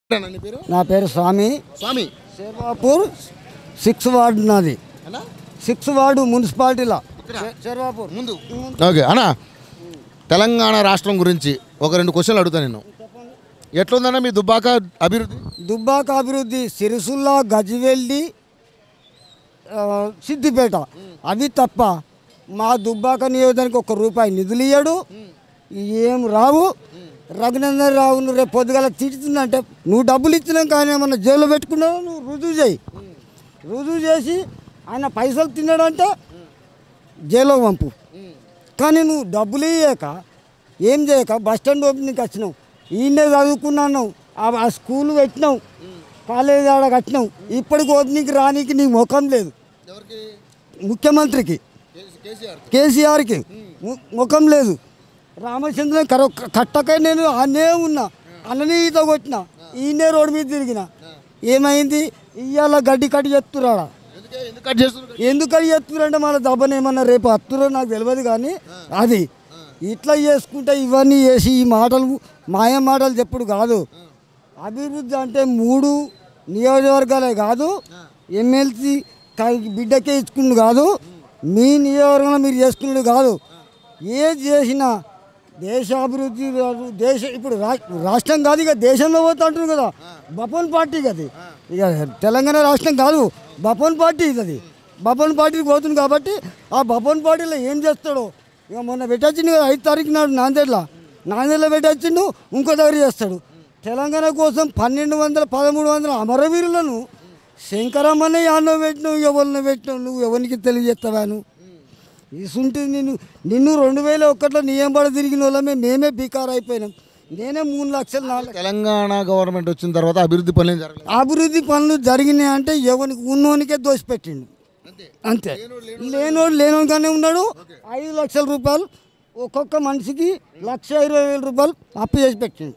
ఏంటన్నా నీ పేరు నా పేరు స్వామి స్వామి శర్వాపూర్ సిక్స్ వార్డు నాది అన్నా సిక్స్ వార్డు మున్సిపాలిటీలో శర్వాపూర్ ముందు ఓకే అన్నా తెలంగాణ రాష్ట్రం గురించి ఒక రెండు క్వశ్చన్లు అడుగుతా నేను ఎట్లుందన్నా మీ దుబ్బాక అభివృద్ధి దుబ్బాక అభివృద్ధి సిరిసుల్లా గజివెల్లి ఆ, సిద్దిపేట అవి తప్ప మా దుబ్బాక నియోజకానికి ఒక్క రూపాయి నిధులు ఇయ్యడు ఏం రావు రఘునందన్ రావును రేపు పొద్దుగల తిడుతుందంటే నువ్వు డబ్బులు ఇచ్చినాక ఆయన ఏమన్నా జైల్లో పెట్టుకున్నావు నువ్వు రుజువు చేయి రుజువు చేసి ఆయన పైసలు తిన్నాడంటే జైల్లో పంపు కానీ నువ్వు డబ్బులు ఇయ్యక ఏం చేయక బస్ స్టాండ్ ఓపెనింగ్కి వచ్చినావు ఈయనే చదువుకున్నాను ఆ ఆ స్కూల్ పెట్టినావు కాలేజీ ఆడ కట్టినావు ఇప్పటికి ఓపెనింగ్కి రానికి నీ ముఖం లేదు ఎవరికి ముఖ్యమంత్రికి కేసీఆర్ కేసీఆర్కి ము- ముఖం లేదు రామచంద్ర కర కట్టక నేను అనే ఉన్నా అన్నని ఈత కొట్టిన ఈయనే రోడ్డు మీద తిరిగిన ఏమైంది ఇవాళ గడ్డి కట్టి చెప్తురాడా ఎందుకే ఎందుకు కట్ చేస్తున్నారు ఎందుకని చెప్తురంటే మన దెబ్బనేమన్నా రేపు అత్తురో నాకు తెలియదు కానీ అది ఇట్లా చేసుకుంటే ఇవన్నీ చేసి ఈ మాటలు మాయ మాటలు చెప్పుడు కాదు అభివృద్ధి అంటే మూడు నియోజకవర్గాలే కాదు ఎమ్మెల్సీ బిడ్డకే ఇచ్చుకుండు కాదు మీ నియోజకవర్గంలో మీరు చేసుకున్నాడు కాదు ఏది చేసినా దేశాభివృద్ధి కాదు దేశ ఇప్పుడు రా- రాష్ట్రం కాదు ఇక దేశంలో పోతా అంటున్నారు కదా బపన్ పార్టీ అది ఇక తెలంగాణ రాష్ట్రం కాదు బపన్ పార్టీ ఇది అది బపన్ పార్టీకి పోతుంది కాబట్టి ఆ బపన్ పార్టీలో ఏం చేస్తాడో ఇక మొన్న పెట్టొచ్చిండు కదా ఐదు తారీఖు నాడు నాందేడ్లో నాందేడ్లో పెట్టొచ్చిండు ఇంకో దగ్గర చేస్తాడు తెలంగాణ కోసం పన్నెండు వందల పదమూడు వందల అమరవీరులను శంకరమ్మనే యాన్నో పెట్టినావు ఎవరిని పెట్టినావు నువ్వు ఎవరికి తెలియజేస్తావా నువ్వు ఇసుంటి నిన్ను నిన్ను రెండు వేల ఒక్కట్లో నియంబడి తిరిగిన వాళ్ళమే మేమే బీకార్ అయిపోయినాం నేనే మూడు లక్షలు నాలుగు తెలంగాణ గవర్నమెంట్ వచ్చిన తర్వాత అభివృద్ధి పనులు ఏం జరగలేదు అభివృద్ధి పనులు జరిగినాయి అంటే ఎవరికి ఉన్నోనికే దోసిపెట్టిండు అంతే లేనోడు లేనోడుగానే ఉన్నాడు ఐదు లక్షల రూపాయలు ఒక్కొక్క మనిషికి లక్ష ఇరవై వేల రూపాయలు అప్పు చేసి పెట్టిండు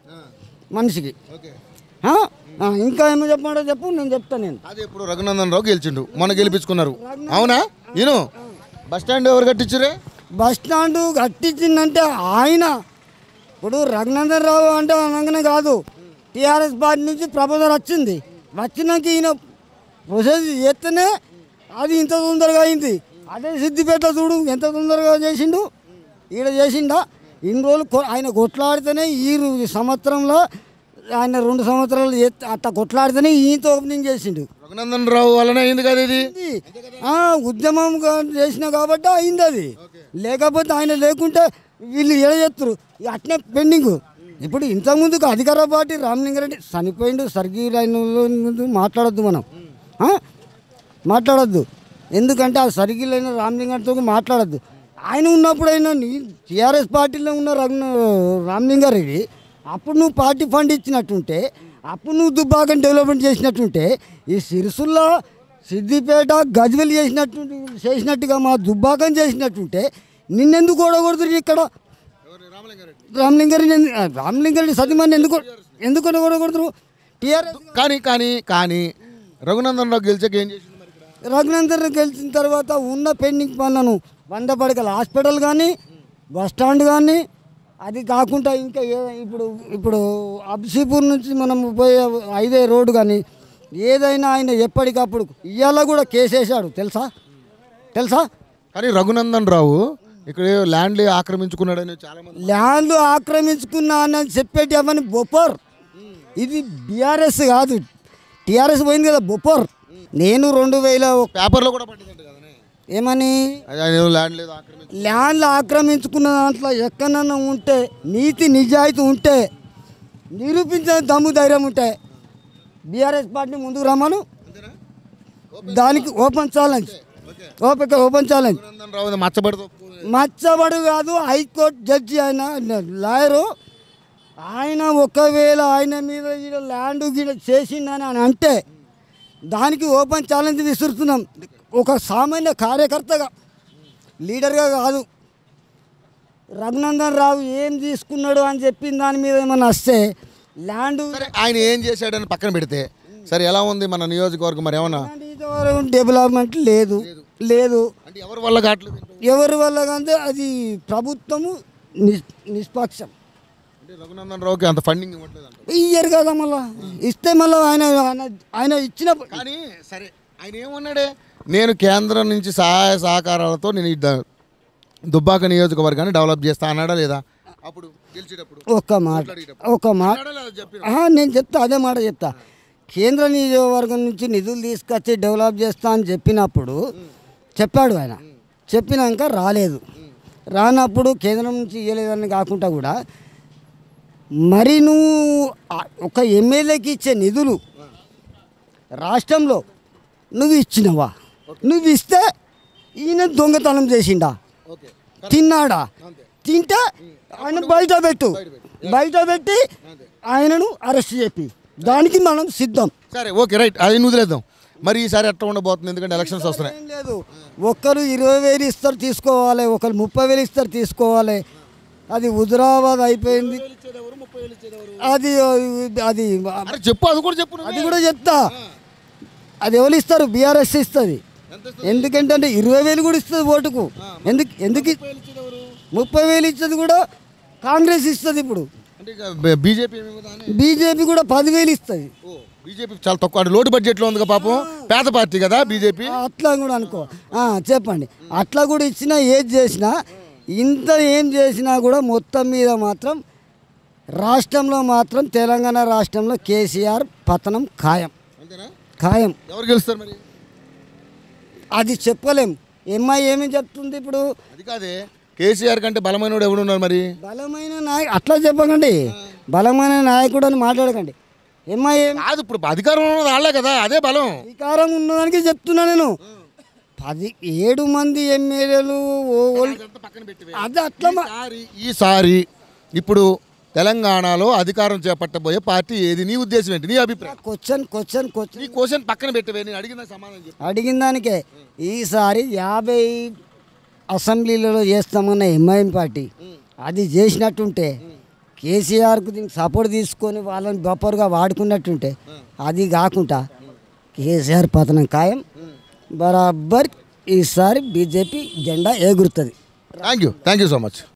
మనిషికి ఓకే ఆ? ఆ, ఇంకా ఏమో చెప్పమంటే చెప్పు నేను చెప్తాను నేను అదే ఇప్పుడు రఘునందన్ రావు గెలిచిండు మొన్న గెలిపించుకున్నారు అవునా నేను బస్ స్టాండ్ ఎవరు కట్టించురే బస్ స్టాండ్ కట్టించిందంటే ఆయన ఇప్పుడు రఘునందన్ రావు అంటే అనగానే కాదు టీఆర్ఎస్ పార్టీ నుంచి ప్రపోజల్ వచ్చింది వచ్చినాక ఈయన ప్రొసెస్ చేస్తేనే అది ఇంత తొందరగా అయింది అదే సిద్దిపేట చూడు ఎంత తొందరగా చేసిండు ఈడ చేసిండా ఇన్ని రోజులు కొ- ఆయన కొట్లాడితేనే ఈ రు- ఈ సంవత్సరంలో ఆయన రెండు సంవత్సరాలు చేస్తే అట్లా కొట్లాడితేనే ఈయనతో ఓపెనింగ్ చేసిండు రఘునందన్ రావు వల్లనే అయింది కదా ఇది ఇది, ఆ, ఉద్యమం గా- చేసిన కాబట్టి అయింది అది లేకపోతే ఆయన లేకుంటే వీళ్ళు ఏడ చేస్తారు ఇక అట్నే పెండింగ్ ఇప్పుడు ఇంతకుముందుకు అధికార పార్టీ రామలింగారెడ్డి చనిపోయిండు సర్గీలు ఆయన ముందు మాట్లాడొద్దు మనం ఆ? మాట్లాడొద్దు ఎందుకంటే ఆ సర్గీలు అయిన రామలింగారెడ్డితో మాట్లాడొద్దు ఆయన ఉన్నప్పుడు అయినా టీఆర్ఎస్ పార్టీలో ఉన్న రఘున రామలింగారెడ్డి అప్పుడు నువ్వు పార్టీ ఫండ్ ఇచ్చినట్టుంటే అప్పుడు నువ్వు దుబ్బాకం డెవలప్మెంట్ చేసినట్టుంటే ఈ సిరిసుల్లో సిద్దిపేట గజ్వెల్ చేసినట్టు చేసినట్టుగా మా దుబ్బాకం చేసినట్టుంటే నిన్నెందుకు ఓడగొడుతుంది ఇక్కడ రామలింగారెడ్డి ఎందు- రామలింగారెడ్డి సతీమణి ఎందుకు ఎందుకు ఓడగొడుతురు టీఆర్ఎస్ కానీ కానీ కానీ రఘునందన్ రావు గెలిచాక ఏం చేసిండు మరి ఇక్కడ రఘునందన్ గెలిచిన తర్వాత ఉన్న పెండింగ్ పనులను వంద పడకల హాస్పిటల్ కానీ బస్ స్టాండ్ కానీ అది కాకుండా ఇంకా ఏ ఇప్పుడు ఇప్పుడు అబ్సీపూర్ నుంచి మనం పోయే హైవే రోడ్డు కానీ ఏదైనా ఆయన ఎప్పటికప్పుడు ఇవాళ కూడా కేసేసాడు తెలుసా తెలుసా కానీ రఘునందన్ రావు ఇక్కడ ల్యాండ్ ఆక్రమించుకున్నాడని చాలా మంది ల్యాండ్ ఆక్రమించుకున్నా అని చెప్పేటి అవన్నీ బొప్పర్ ఇది బీఆర్ఎస్ కాదు టీఆర్ఎస్ పోయింది కదా బొప్పర్ నేను రెండు వేల ఒక- పేపర్లో కూడా పట్టిందంట కదనే ఏమని అది ఆయన ల్యాండ్ లేదు ఆక్రమించు ల్యాండ్లు ఆక్రమించుకున్న దాంట్లో ఎక్కడన్నా ఉంటే నీతి నిజాయితీ ఉంటే నిరూపించే దమ్ము ధైర్యం ఉంటే బీఆర్ఎస్ పార్టీ ముందుకు రమ్మను దానికి open challenge open open challenge Raghunandan Rao మచ్చబడితో మచ్చబడు కాదు హైకోర్టు జడ్జి ఆయన లాయరు ఆయన ఒకవేళ ఆయన మీద ఈడ ల్యాండ్ గీడ చేసిందని అని అంటే దానికి ఓపెన్ ఛాలెంజ్ విసురుతున్నాం ఒక సామాన్య కార్యకర్తగా లీడర్గా కాదు రఘునందన్ రావు ఏం తీసుకున్నాడు అని చెప్పిన దాని మీద ఏమన్నా వస్తే ల్యాండ్ సరే ఆయన ఏం చేశాడని పక్కన పెడితే సరే ఎలా ఉంది మన నియోజకవర్గం మరి ఏమన్నా డెవలప్మెంట్ లేదు లేదు అంటే ఎవరి వల్ల కావట్లేదు ఎవరి వల్ల కంటే అది ప్రభుత్వము నిస్ నిష్పక్షం అంటే రఘునందన్ రావుకి అంత ఫండింగ్ ఇవ్వట్లేదు అంట ఇయ్యరు కదా మళ్ళా ఇస్తే మళ్ళీ ఆయన ఆయన ఆయన ఇచ్చిన కానీ సరే ఆయన ఏమన్నాడే నేను కేంద్రం నుంచి సహాయ సహకారాలతో నేను ఈ ద- దుబ్బాక నియోజకవర్గాన్ని డెవలప్ చేస్తా అన్నాడా లేదా అప్పుడు గెలిచేటప్పుడు ఒక్క మాట ఒక్క మాట అన్నాడా లేదా చెప్పిన ఆహా, నేను చెప్తా అదే మాట చెప్తా కేంద్ర నియోజకవర్గం నుంచి నిధులు తీసుకొచ్చి డెవలప్ చేస్తా అని చెప్పినప్పుడు చెప్పాడు ఆయన చెప్పినాక రాలేదు రానప్పుడు కేంద్రం నుంచి ఇవ్వలేదని కాకుండా కూడా మరి నువ్వు ఆ- ఒక ఎమ్మెల్యేకి ఇచ్చే నిధులు రాష్ట్రంలో నువ్వు ఇచ్చినవా నువ్వు ఇస్తే ఈయన దొంగతనం చేసిండా ఓకే తిన్నాడా అంతే తింటే ఆయన బయట పెట్టు బయట పెట్టి ఆయనను అరెస్ట్ చెప్పి దానికి మనం సిద్ధం సరే ఓకే రైట్ అది నువ్వు వదిలేద్దాం మరి ఈసారి ఎట్లా ఉండబోతుంది ఎందుకంటే ఎలక్షన్స్ వస్తున్నాయి ఏం లేదు ఒక్కరు ఇరవై వేలు ఇస్తారు తీసుకోవాలి ఒకరు ముప్పై వేలు ఇస్తారు తీసుకోవాలి అది హుజరాబాద్ అయిపోయింది అది అది అరే చెప్పు అది కూడా చెప్పు నువ్వే. అది కూడా చెప్తా అది ఎవరు ఇస్తారు బీఆర్ఎస్ ఇస్తుంది ఎంత ఎందుకంటే అంటే ఇరవై వేలు కూడా ఇస్తుంది ఓటుకు ఎందుకు ఎందుకు ముప్పై వేలు ఇచ్చేది కూడా కాంగ్రెస్ ఇస్తుంది ఇప్పుడు అంటే ఇక బీజేపీ ఏమి ఇవ్వదా అని? బీజేపీ కూడా పదివేలు ఇస్తుంది ఓ బీజేపీ చాలా తక్కువ అంటే లోటు బడ్జెట్లో ఉంది కదా పాపం పేద పార్టీ కదా బీజేపీ అట్లా కూడా అనుకో ఆ, చెప్పండి అట్లా కూడా ఇచ్చినా ఏది చేసినా ఇంత ఏం చేసినా కూడా మొత్తం మీద మాత్రం రాష్ట్రంలో మాత్రం తెలంగాణ రాష్ట్రంలో కేసీఆర్ పతనం ఖాయం అంతేనా ఖాయం ఎవరు గెలుస్తారు మరి అది చెప్పలేం ఎంఐ ఏమి చెప్తుంది ఇప్పుడు అది కాదే కేసీఆర్ కంటే బలమైనడు ఎవడున్నారు మరి బలమైన నాయ అట్లా చెప్పకండి బలమైన నాయకుడు అని మాట్లాడకండి ఎంఐ ఏం కాదు ఇప్పుడు అధికారం ఉన్నది వాళ్ళే కదా అదే బలం అధికారం ఉన్నదానికి చెప్తున్నా నేను పది ఏడు మంది ఎమ్మెల్యేలు ఓ- ఓ- పక్కన పెట్టి అది అట్లా మా- ఈసారి ఈసారి ఇప్పుడు తెలంగాణలో అధికారం చేపట్టబోయే పార్టీ ఏది నీ ఉద్దేశం ఏంటి నీ అభిప్రాయం క్వశ్చన్ క్వశ్చన్ నీ క్వశ్చన్ క్వశ్చన్ పక్కన పెట్టవే నేను అడిగిన సమాధానం చెప్పు అడిగిన దానికే ఈసారి యాభై అసెంబ్లీలలో చేస్తామన్న ఎంఐఎం పార్టీ అది చేసినట్టుంటే కేసీఆర్కు దీనికి సపోర్ట్ తీసుకొని వాళ్ళని బొప్పరుగా వాడుకున్నట్టుంటే అది కాకుండా కేసీఆర్ పతనం ఖాయం బరాబర్ ఈసారి బీజేపీ జెండా ఎగురుతుంది thank you thank you so much